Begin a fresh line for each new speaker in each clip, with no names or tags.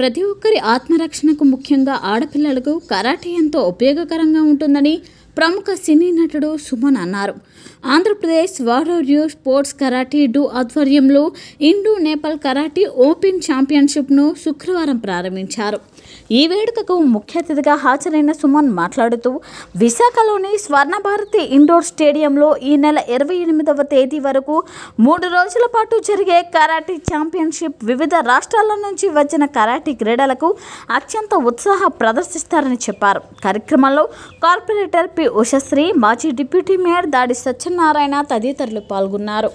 ప్రతి ఒక్కరి ఆత్మరక్షణకు ముఖ్యంగా ఆడపిల్లలకు కరాటే ఎంతో ఉపయోగకరంగా ఉంటుందని ప్రముఖ సినీ నటుడు సుమన్ అన్నారు ఆంధ్రప్రదేశ్ వారోర్యూ స్పోర్ట్స్ కరాటీ డు ఆధ్వర్యంలో ఇండో నేపాల్ కరాటీ ఓపెన్ ఛాంపియన్షిప్ను శుక్రవారం ప్రారంభించారు ఈ వేడుకకు ముఖ్య అతిథిగా హాజరైన సుమన్ మాట్లాడుతూ విశాఖలోని స్వర్ణభారతి ఇండోర్ స్టేడియంలో ఈ నెల ఇరవై ఎనిమిదవ తేదీ వరకు మూడు రోజుల పాటు జరిగే కరాటీ ఛాంపియన్షిప్ వివిధ రాష్ట్రాల నుంచి వచ్చిన కరాటీ క్రీడలకు అత్యంత ఉత్సాహ ప్రదర్శిస్తారని చెప్పారు కార్యక్రమంలో కార్పొరేటర్ పి ఉషశ్రీ మాజీ డిప్యూటీ మేయర్ దాడి సత్యనారాయణ తదితరులు పాల్గొన్నారు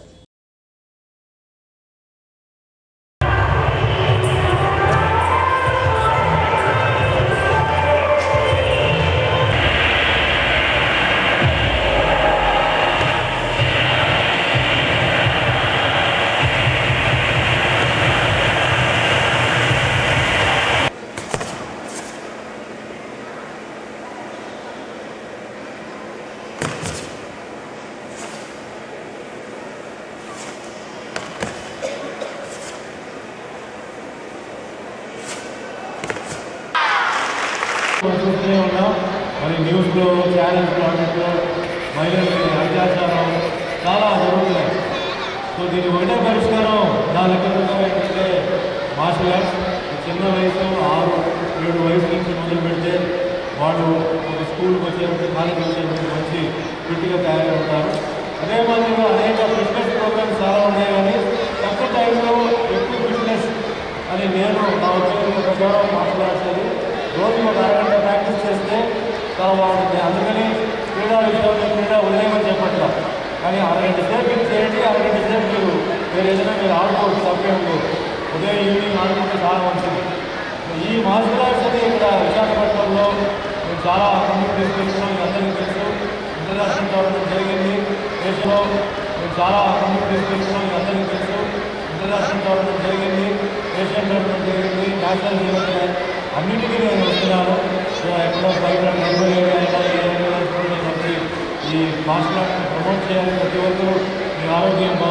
చూస్తూనే ఉన్నాం మరి న్యూస్లో ఛానల్స్లో అన్నింటిలో మహిళలకి అత్యాచారం చాలా జరుగుతున్నాయి సో దీని ఒకటే పరిష్కారం నా లెక్క ప్రకారం ఏంటంటే మార్షల్ ఆర్ట్స్ చిన్న వయసు ఆరు ఏడు వయసు నుంచి మొదలు పెడితే వాళ్ళు ఒక స్కూల్కి వచ్చేటప్పుడు కాలేజీకి వచ్చేటప్పుడు మంచి ఫిట్గా తయారవుతారు అదే మాదిరిగా అనేక ఫిట్నెస్ ప్రోగ్రామ్స్ చాలా ఉన్నాయి కానీ తక్కువ టైంలో ఎక్కువ ఫిట్నెస్ అని నేను నా ఉద్యోగం ప్రకారం మార్షల్ ఆర్ట్స్ అది రోజు ఒక అరగంట ప్రాక్టీస్ చేస్తే చాలా బాగుంటుంది అందుకని క్రీడా విషయంలో క్రీడా వదిలేయమని చెప్పట్లా కానీ అరగంట సేపు ఇది చేయండి అరగంట సేపు మీరు మీరు ఏదైనా మీరు ఆడుకోవచ్చు తప్పే ఉండదు ఉదయం ఈవినింగ్ ఆడుకుంటే చాలా మంచిది సో ఈ మార్షల్ ఆర్ట్స్ అని ఇక్కడ విశాఖపట్నంలో మేము చాలా ముందుకు తీసుకెళ్తున్నాం ఇది అందరికీ తెలుసు ఇంటర్నేషనల్ టోర్నమెంట్ జరిగింది దేశంలో మేము చాలా ముందుకు తీసుకెళ్తున్నాం ఇది అందరికీ తెలుసు ఇంటర్నేషనల్ టోర్నమెంట్ జరిగింది ఏషియన్ టోర్నమెంట్ జరిగింది నేషనల్ జరిగింది అన్నిటికీ నేను వస్తున్నాను సో ఎక్కడో బయట నెల్లూరు ఏరియా అయినా ఏ ఏరియా కూడా నేను వచ్చి ఈ మార్షల్ ఆర్ట్ని ప్రమోట్ చేయాలి ప్రతి ఒక్కరూ మీ ఆరోగ్యం బాగుంటుంది